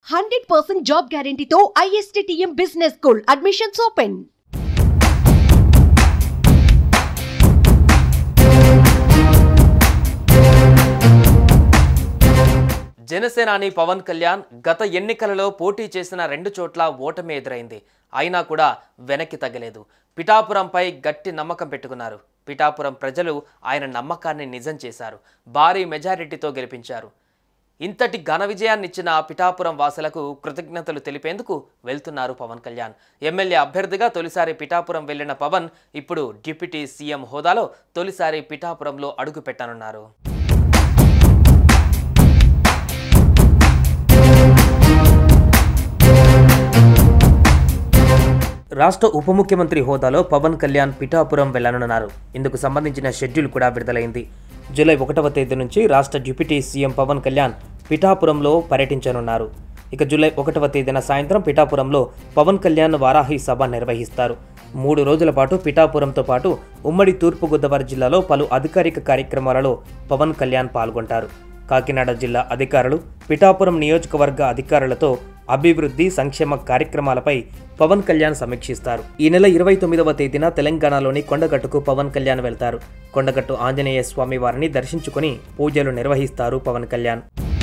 hundred percent job గ్యారంటీతో ISTTM business school admissions open జనసేనాని పవన్ కళ్యాణ్ గత ఎన్నికలలో పోటీ చేసిన రెండు చోట్ల ఓటమి ఎదురైంది అయినా కూడా వెనక్కి తగ్గలేదు పిఠాపురంపై గట్టి నమ్మకం పెట్టుకున్నారు పిఠాపురం ప్రజలు ఆయన నమ్మకాన్ని నిజం చేశారు భారీ మెజారిటీతో గెలిపించారు ఇంతటి ఘన విజయాన్నిచ్చిన పిఠాపురం వాసులకు కృతజ్ఞతలు తెలిపేందుకు వెళ్తున్నారు పవన్ కళ్యాణ్ ఎమ్మెల్యే అభ్యర్థిగా తొలిసారి పిఠాపురం వెళ్లిన పవన్ ఇప్పుడు డిప్యూటీ సీఎం హోదాలో తొలిసారి పిఠాపురంలో అడుగు పెట్టనున్నారు రాష్ట్ర ఉప ముఖ్యమంత్రి హోదాలో పవన్ కళ్యాణ్ పిఠాపురం వెళ్లనున్నారు ఇందుకు సంబంధించిన షెడ్యూల్ కూడా విడుదలైంది జూలై ఒకటవ తేదీ నుంచి రాష్ట్ర డిప్యూటీ సీఎం పవన్ కళ్యాణ్ పిఠాపురంలో పర్యటించనున్నారు ఇక జూలై ఒకటవ తేదీన సాయంత్రం పిఠాపురంలో పవన్ కళ్యాణ్ వారాహి సభ నిర్వహిస్తారు మూడు రోజుల పాటు పిఠాపురంతో పాటు ఉమ్మడి తూర్పుగోదావరి జిల్లాలో పలు అధికారిక కార్యక్రమాలలో పవన్ కళ్యాణ్ పాల్గొంటారు కాకినాడ జిల్లా అధికారులు పిఠాపురం నియోజకవర్గ అధికారులతో అభివృద్ధి సంక్షేమ కార్యక్రమాలపై పవన్ కళ్యాణ్ సమీక్షిస్తారు ఈ నెల ఇరవై తొమ్మిదవ తేదీన తెలంగాణలోని కొండగట్టుకు పవన్ కళ్యాణ్ వెళ్తారు కొండగట్టు ఆంజనేయ స్వామి వారిని దర్శించుకుని పూజలు నిర్వహిస్తారు పవన్ కళ్యాణ్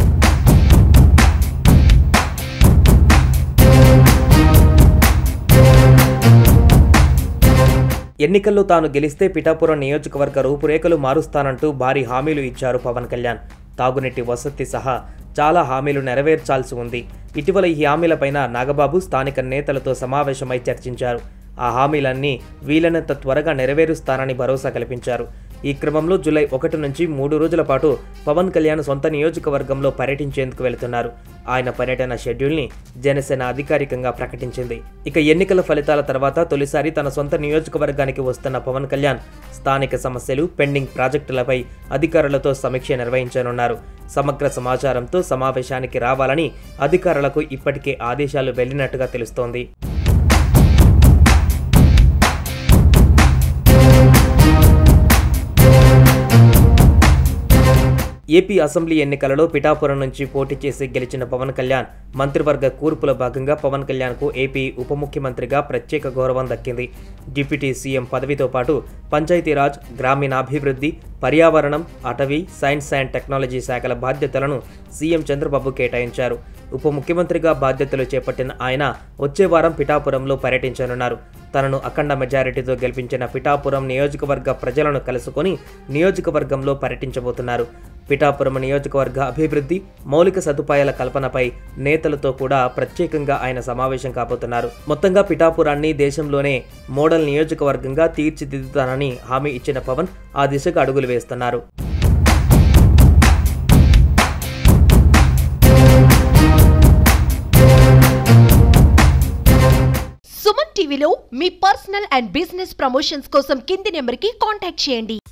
ఎన్నికల్లో తాను గెలిస్తే పిఠాపురం నియోజకవర్గ రూపురేఖలు మారుస్తానంటూ భారీ హామీలు ఇచ్చారు పవన్ కళ్యాణ్ తాగునీటి వసతి సహా చాలా హామీలు నెరవేర్చాల్సి ఉంది ఇటీవల ఈ హామీలపైన నాగబాబు స్థానిక నేతలతో సమావేశమై చర్చించారు ఆ హామీలన్నీ వీలైనంత త్వరగా నెరవేరుస్తానని భరోసా కల్పించారు ఈ క్రమంలో జూలై ఒకటి నుంచి మూడు రోజుల పాటు పవన్ కళ్యాణ్ సొంత నియోజకవర్గంలో పర్యటించేందుకు వెళుతున్నారు ఆయన పర్యటన షెడ్యూల్ని జనసేన అధికారికంగా ప్రకటించింది ఇక ఎన్నికల ఫలితాల తర్వాత తొలిసారి తన సొంత నియోజకవర్గానికి వస్తున్న పవన్ కళ్యాణ్ స్థానిక సమస్యలు పెండింగ్ ప్రాజెక్టులపై అధికారులతో సమీక్ష నిర్వహించనున్నారు సమగ్ర సమాచారంతో సమావేశానికి రావాలని అధికారులకు ఇప్పటికే ఆదేశాలు వెళ్లినట్టుగా తెలుస్తోంది ఏపీ అసెంబ్లీ ఎన్నికలలో పిఠాపురం నుంచి పోటీ చేసి గెలిచిన పవన్ కళ్యాణ్ మంత్రివర్గ కూర్పులో భాగంగా పవన్ కళ్యాణ్కు ఏపీ ఉప ముఖ్యమంత్రిగా ప్రత్యేక గౌరవం దక్కింది డిప్యూటీ సీఎం పదవితో పాటు పంచాయతీరాజ్ గ్రామీణాభివృద్ధి పర్యావరణం అటవీ సైన్స్ అండ్ టెక్నాలజీ శాఖల బాధ్యతలను సీఎం చంద్రబాబు కేటాయించారు ఉప ముఖ్యమంత్రిగా బాధ్యతలు చేపట్టిన ఆయన వచ్చే వారం పిఠాపురంలో పర్యటించనున్నారు తనను అఖండ మెజారిటీతో గెలిపించిన పిఠాపురం నియోజకవర్గ ప్రజలను కలుసుకొని నియోజకవర్గంలో పర్యటించబోతున్నారు పిఠాపురం నియోజకవర్గ అభివృద్ధి మౌలిక సదుపాయాల కల్పనపై నేతలతో కూడా ప్రత్యేకంగా ఆయన సమావేశం కాబోతున్నారు మొత్తంగా పిఠాపురాన్ని దేశంలోనే మోడల్ నియోజకవర్గంగా తీర్చిదిద్దుతానని హామీ ఇచ్చిన పవన్ ఆ దిశగా అడుగులు వేస్తున్నారు సుమన్ టీవీలో మీ పర్సనల్ అండ్ బిజినెస్ ప్రమోషన్స్ కోసం కింది నెంబర్కి కాంటాక్ట్ చేయండి